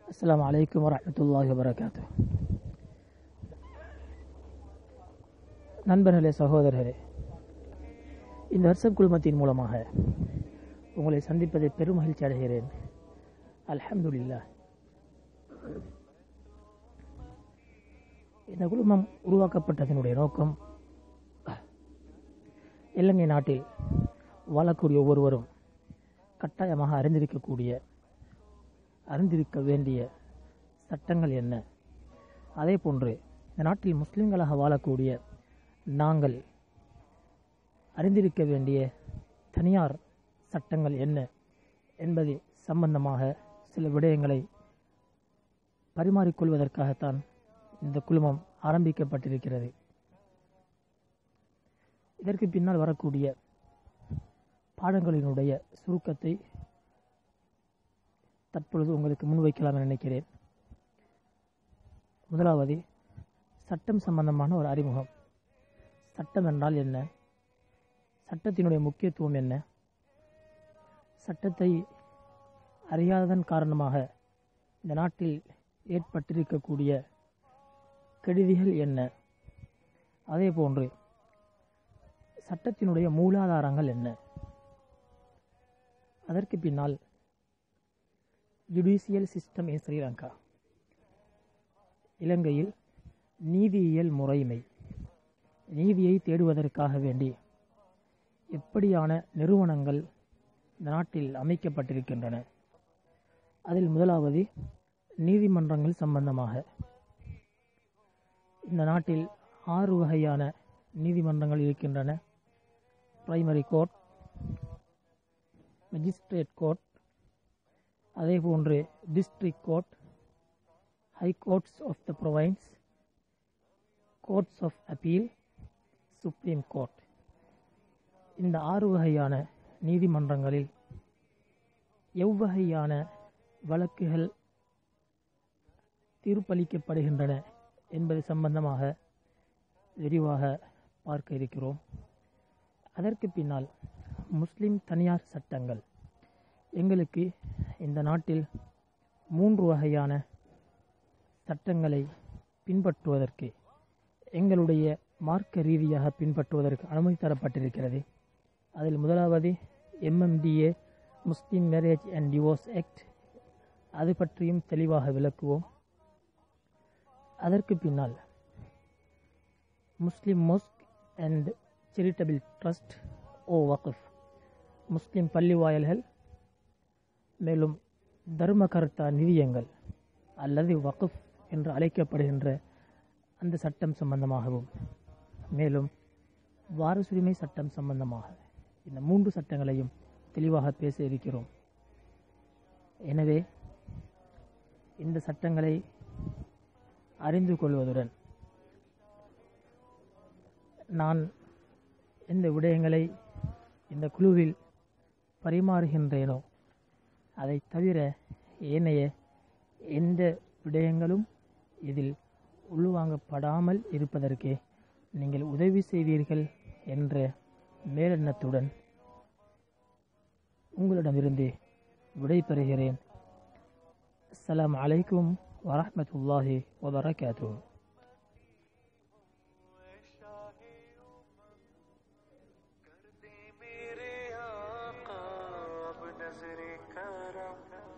அஸ்ஸலாமு அலைக்கும் வரஹ்மத்துல்லாஹி வபரகாத்து நண்பர்களே சகோதரர்களே இந்த வாட்ஸ்அப் குழுமத்தின் மூலமாக உங்களை சந்திப்பதை பெரும் மகிழ்ச்சி அடைகிறேன் அல்ஹம்துலில்லாஹ் இந்த குழுமம் உருவாக்கப்பட்டதனுடைய நோக்கம் இலங்கை நாட்டில் வாழக்கூடிய ஒவ்வொருவரும் கட்டாயமாக அறிந்திருக்கக்கூடிய அறிந்திருக்க வேண்டிய சட்டங்கள் என்ன அதே போன்று இந்த நாட்டில் முஸ்லிம்களாக வாழக்கூடிய நாங்கள் அறிந்திருக்க வேண்டிய தனியார் சட்டங்கள் என்ன என்பது சம்பந்தமாக சில விடயங்களை பரிமாறிக்கொள்வதற்காகத்தான் இந்த குழுமம் ஆரம்பிக்கப்பட்டிருக்கிறது இதற்கு பின்னால் வரக்கூடிய பாடங்களினுடைய சுருக்கத்தை தற்பொழுது உங்களுக்கு முன்வைக்கலாம் என நினைக்கிறேன் முதலாவது சட்டம் சம்பந்தமான ஒரு அறிமுகம் சட்டம் என்றால் என்ன சட்டத்தினுடைய முக்கியத்துவம் என்ன சட்டத்தை அறியாததன் காரணமாக இந்த நாட்டில் ஏற்பட்டிருக்கக்கூடிய கெடுதிகள் என்ன அதே போன்று சட்டத்தினுடைய மூலாதாரங்கள் என்ன அதற்கு பின்னால் ஜுடிஷியல் சிஸ்டம் இன் ஸ்ரீலங்கா இலங்கையில் நீதியியல் முறைமை நீதியை தேடுவதற்காக வேண்டி எப்படியான நிறுவனங்கள் இந்த நாட்டில் அமைக்கப்பட்டிருக்கின்றன அதில் முதலாவது நீதிமன்றங்கள் சம்பந்தமாக இந்த நாட்டில் ஆறு வகையான நீதிமன்றங்கள் இருக்கின்றன பிரைமரி கோர்ட் மெஜிஸ்ட்ரேட் கோர்ட் அதே போன்று district court high courts of the province courts of appeal supreme court இந்த ஆறு வகையான நீதிமன்றங்களில் எவ்வகையான வழக்குகள் தீர்ப்பளிக்கப்படுகின்றன என்பது சம்பந்தமாக விரிவாக பார்க்க இருக்கிறோம் அதற்கு பின்னால் முஸ்லிம் தனியார் சட்டங்கள் எங்களுக்கு இந்த நாட்டில் மூன்று வகையான சட்டங்களை பின்பற்றுவதற்கு எங்களுடைய மார்க்க ரீதியாக பின்பற்றுவதற்கு அனுமதி தரப்பட்டிருக்கிறது அதில் முதலாவது MMDA Muslim marriage and divorce act அது பற்றியும் தெளிவாக விளக்குவோம் அதற்கு பின்னால் Muslim mosque and charitable trust ஓ வக்ஃப் முஸ்லிம் பள்ளி வாயல்கள் மேலும் தர்மகர்த்தா நிதியங்கள் அல்லது வக்ஃப் என்று அழைக்கப்படுகின்ற அந்த சட்டம் சம்பந்தமாகவும் மேலும் வாரசுரிமை சட்டம் சம்பந்தமாக இந்த மூன்று சட்டங்களையும் தெளிவாக பேச இருக்கிறோம் எனவே இந்த சட்டங்களை அறிந்து கொள்வதுடன் நான் எந்த விடயங்களை இந்த குழுவில் பரிமாறுகின்றேனோ அதை தவிர ஏனைய எந்த விடயங்களும் இதில் உள்வாங்கப்படாமல் இருப்பதற்கு நீங்கள் உதவி செய்வீர்கள் என்ற மேலெண்ணத்துடன் உங்களிடமிருந்து விடை பெறுகிறேன் அஸ்ஸலாமு அலைக்கும் வரஹ்மத்துல்லாஹி வபரகாத்துஹு कर दे मेरे आका अब नजरे करम